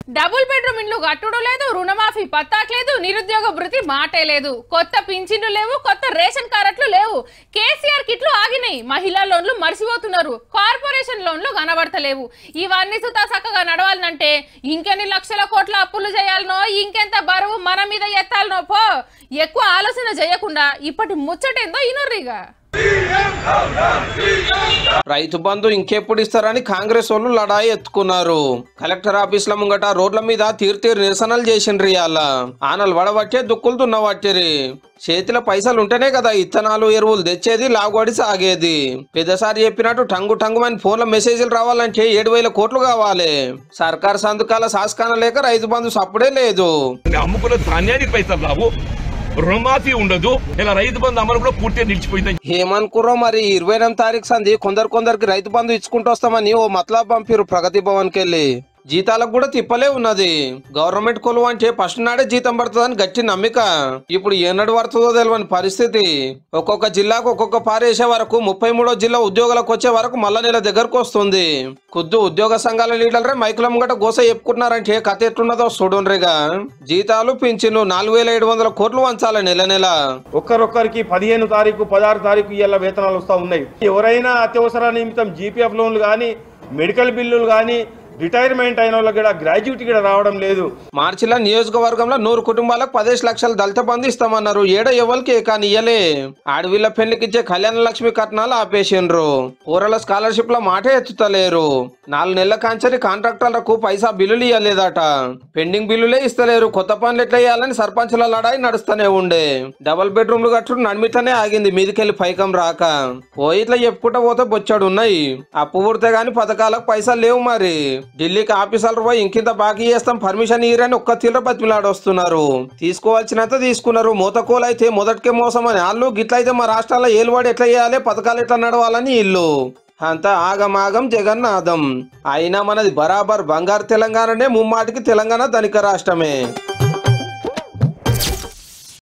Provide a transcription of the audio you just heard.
double bedroom ఇండ్లు కట్టుడు లేదు రుణమాఫీ పత్తాక్ లేదు నిరుద్యోగ భృతి మాటే లేదు కొత్త పింఛన్లు లేవు కొత్త రేషన్ కార్డులు లేవు కేసీఆర్ కిట్లు ఆగినాయి మహిళా లోన్లు మర్చిపోతున్నారు కార్పొరేషన్ లోన్లు కనబడతలేవు ఇవన్నీ సుతా చక్కగా నడవాలంటే ఇంకెన్ని లక్షల కోట్ల అప్పులు చేయాలనో ఇంకెంత బరువు మన మీద ఎత్తాలనో పో ఎక్కువ ఆలోచన చేయకుండా ఇప్పటి ముచ్చటేందో ఇనుర్రిగా రైతు బంధు ఇంకెప్పుడు ఇస్తారని కాంగ్రెస్ వాళ్ళు లడాయి ఎత్తుకున్నారు కలెక్టర్ ఆఫీసుల ముంగట రోడ్ల మీద తీరు నిరసనలు చేసిండ్రు ఇవాళ ఆనలు వడబట్టే దుక్కులు దున్నబట్టిరి చేతిలో పైసలు ఉంటేనే కదా ఇత్తనాలు ఎరువులు తెచ్చేది లాగోడి సాగేది పెద్దసారి చెప్పినట్టు టంగు టంగుమని ఫోన్లో మెసేజ్లు రావాలంటే ఏడు వేల కోట్లు కావాలి సర్కార్ సంతకాల శాసకాన లేక రైతు బంధు సప్పుడే లేదు అమ్ముకున్న ధాన్యానికి పైసలు రావు రుణమాఫీ ఉండదు ఇలా రైతు బంధు అమలు కూడా పూర్తిగా నిలిచిపోయింది ఏమనుకుర్రో మరి ఇరవై ఎనిమిది తారీఖు సంది కొందరు కొందరికి రైతు బంధు ఇచ్చుకుంటూ వస్తామని ఓ మతలబ్ పంపిరు ప్రగతి భవన్కి వెళ్ళి జీతాలకు కూడా తిప్పలే ఉన్నది గవర్నమెంట్ కొలువు అంటే ఫస్ట్ నాడే జీతం పడుతుందని గట్టి నమ్మిక ఇప్పుడు ఏనాడు పడుతుందో తెలియని పరిస్థితి ఒక్కొక్క జిల్లాకు ఒక్కొక్క పారేసే వరకు ముప్పై మూడో జిల్లా ఉద్యోగాలకు వచ్చే వరకు మళ్ళా నెల దగ్గరకు వస్తుంది ఖుద్దు ఉద్యోగ సంఘాల లీడర్లే మైకుల ముంగట గోస చెప్పుకుంటున్నారంటే కథ ఎట్లున్నదో చూడండిగా జీతాలు పింఛన్లు నాలుగు వేల ఏడు వందల కోట్లు వంచాలి నెల నెల ఒక్కరొక్కరికి పదిహేను తారీఖు పదహారు తారీఖు ఇవాళ వేతనాలు వస్తూ ఉన్నాయి ఎవరైనా అత్యవసర నిమిత్తం జీపీఎఫ్ లోన్లు కానీ మెడికల్ బిల్లులు కానీ రిటైర్మెంట్ అయిన వాళ్ళకి కూడా గ్రాడ్యుయేట్ కూడా రావడం లేదు మార్చిలో నియోజకవర్గంలో నూరు కుటుంబాలకు పదేసి లక్షల దళిత బంధు ఇస్తామన్నారు ఏడ ఎవరికి కానీ ఇయ్యలే ఆడవిళ్ళ పెళ్లికిచ్చే కళ్యాణ లక్ష్మి కట్నాలు ఆపేసిండ్రు కూరల స్కాలర్షిప్ లో మాట ఎత్తుతలేరు నాలుగు నెలల కాంచరి కాంట్రాక్టర్లకు పైసా బిల్లులు ఇవ్వలేదట పెండింగ్ బిల్లులే ఇస్తలేరు కొత్త పనులు ఎట్లా చేయాలని సర్పంచుల లడాయి నడుస్తూనే ఉండే డబల్ బెడ్రూమ్లు కట్టుడు నడిమిట్లనే ఆగింది మీదికెళ్ళి పైకం రాక ఓ ఇట్లా చెప్పుకుంటా పోతే బొచ్చాడు ఉన్నాయి అప్పు పుడితే గాని పథకాలకు పైసలు లేవు మరి ఢిల్లీకి ఆఫీసర్లు పోయి ఇంకింత బాకీ చేస్తాం పర్మిషన్ ఇయ్యరని ఒక్క తీవ్ర బతిమిలాడొస్తున్నారు తీసుకోవాల్సినంత తీసుకున్నారు మూతకోలు అయితే మొదటికే మోసం అని వాళ్ళు గిట్లయితే మా రాష్ట్రాల్లో ఏలువాడు ఎట్లా చేయాలి పథకాలు ఎట్లా నడవాలని ఇల్లు అంతా ఆగమాగం జగన్నాథం అయినా మనది బరాబర్ బంగారు తెలంగాణనే ముమ్మాటికి తెలంగాణ ధనిక రాష్ట్రమే